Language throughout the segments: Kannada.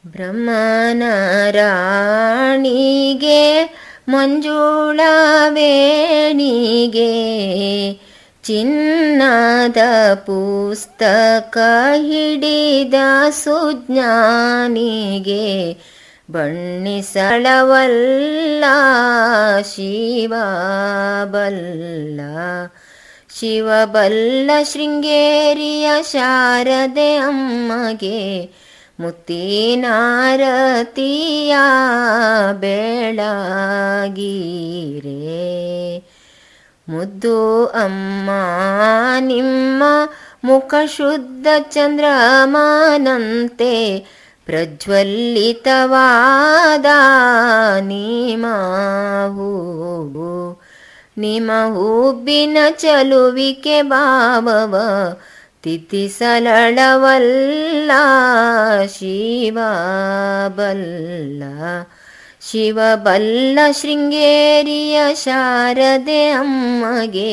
ಬ್ರಹ್ಮನ ರಾಣಿಗೆ ಮಂಜುಳ ವೇಣಿಗೆ ಚಿನ್ನದ ಪುಸ್ತಕ ಹಿಡಿದ ಸುಜ್ಞಾನಿಗೆ ಬಣ್ಣಿಸಳವಲ್ಲ ಶಿವ ಬಲ್ಲ ಶಿವಬಲ್ಲ ಶೃಂಗೇರಿಯ ಶಾರದೆ ಅಮ್ಮಗೆ ಮುತ್ತಿನಾರತಿಯ ಬೆಳಗೀರೆ ಮುದ್ದು ಅಮ್ಮ ನಿಮ್ಮ ಮುಖ ಶುದ್ಧ ಚಂದ್ರಮಾನಂತೆ ಪ್ರಜ್ವಲಿತವಾದ ನಿಮ್ಮ ಹೂವು ನಿಮ್ಮ ಹೂಬಿನ ಚಲುವಿಕೆ ಭಾವವ ತಿಥಿಸಲಳವಲ್ಲ ಶಿವ ಬಲ್ಲ ಶಿವ ಬಲ್ಲ ಶೃಂಗೇರಿಯ ಶಾರದೆ ಅಮ್ಮಗೆ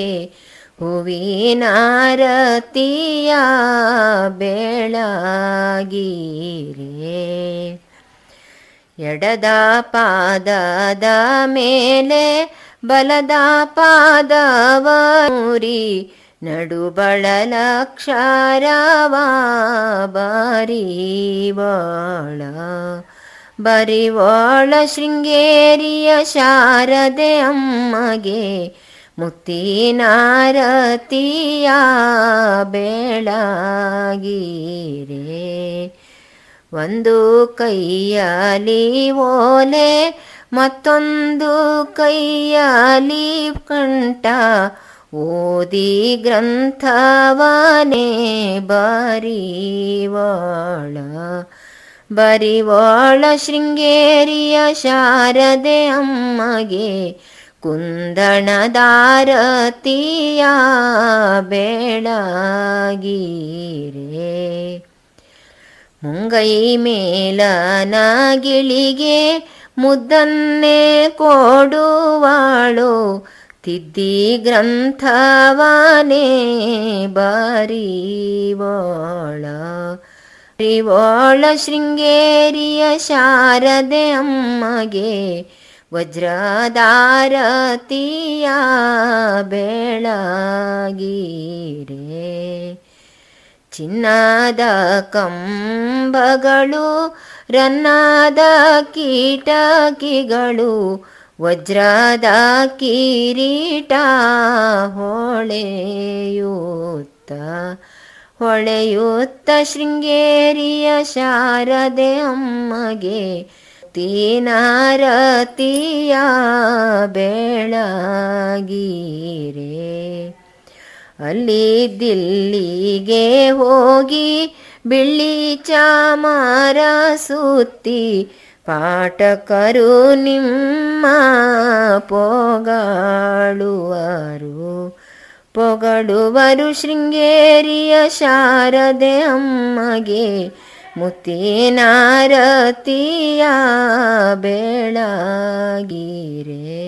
ಹೂವಿನಾರತಿಯ ಬೆಳಗೀರೆ ಎಡದ ಪಾದದ ಮೇಲೆ ಬಲದ ಪಾದವ ಮೂರಿ ನಡುಬಳಲಕ್ಷರವ ಬರಿವಾಳ ಬರಿವಾಳ ಶೃಂಗೇರಿಯ ಶಾರದೆ ಅಮ್ಮಗೆ ಮುತ್ತಿನಾರತಿಯ ಬೆಳಗೀರೆ ಒಂದು ಕೈಯಲಿ ಓಲೆ ಮತ್ತೊಂದು ಕೈಯಲಿ ಕಂಠ ಓದಿ ಗ್ರಂಥವನೇ ಬರಿವಾಳ ಬರಿವಾಳ ಶೃಂಗೇರಿಯ ಶಾರದೆ ಅಮ್ಮಗೆ ಕುಂದಣದಾರತಿಯ ಬೆಳಗೀರೆ ಮುಂಗೈ ಮೇಲನ ಗಿಳಿಗೆ ಮುದ್ದನ್ನೇ ಕೊಡುವಾಳು ತಿದ್ದಿ ಗ್ರಂಥವನೇ ಬರಿವಾಳ ಬರಿವಾಳ ಶೃಂಗೇರಿಯ ಶಾರದೆ ಅಮ್ಮಗೆ ವಜ್ರದಾರತಿಯ ಬೆಳಗೀರೆ ಚಿನ್ನದ ಕಂಬಗಳು ರನ್ನದ ಕೀಟಕಿಗಳು ವಜ್ರದ ಕಿರೀಟ ಹೊಳೆಯುತ್ತ ಹೊಳೆಯುತ್ತ ಶೃಂಗೇರಿಯ ಶಾರದೆ ಅಮ್ಮಗೆ ತೀನಾರತಿಯ ಬೆಳಗೀರೆ ಅಲ್ಲಿ ದಿಲ್ಲಿಗೆ ಹೋಗಿ ಬಿಳಿ ಚಾಮಾರ ಸುತ್ತಿ ಪಾಠಕರು ನಿಮ್ಮ ಪೊಗಾಳುವರು ಪೊಗಳುವರು ಶೃಂಗೇರಿಯ ಶಾರದೆ ಅಮ್ಮಗೆ ಮುತ್ತಿನಾರತಿಯ ಬೆಳಗೀರೆ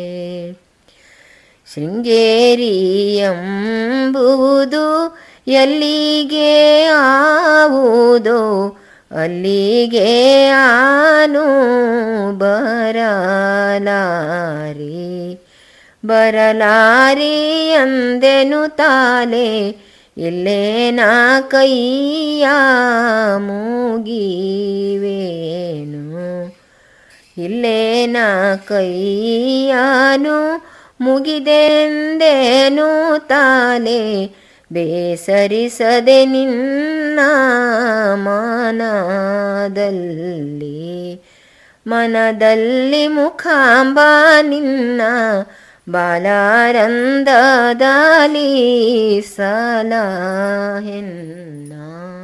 ಶೃಂಗೇರಿ ಎಂಬುವುದು ಎಲ್ಲಿಗೆ ಆವುದೋ ಅಲ್ಲಿಗೆ ಆನು ಬರಲಾರಿ ಬರಲಾರಿ ಅಂದೆನು ತಾಲೆ ಇಲ್ಲೇ ನಾ ಕೈಯ ಮುಗಿವೇನು ಇಲ್ಲೇ ನಾ ಕೈಯಾನು ಮುಗಿದೆಂದೇನು ತಾಲೆ ಬೇಸರಿಸದೆ ನಿನ್ನ ಮನದಲ್ಲಿ ಮನದಲ್ಲಿ ಮುಖಾಂಬ ನಿನ್ನ ಬಾಲಾರಂದದಲ್ಲಿ ಸಲಹೆನ್ನ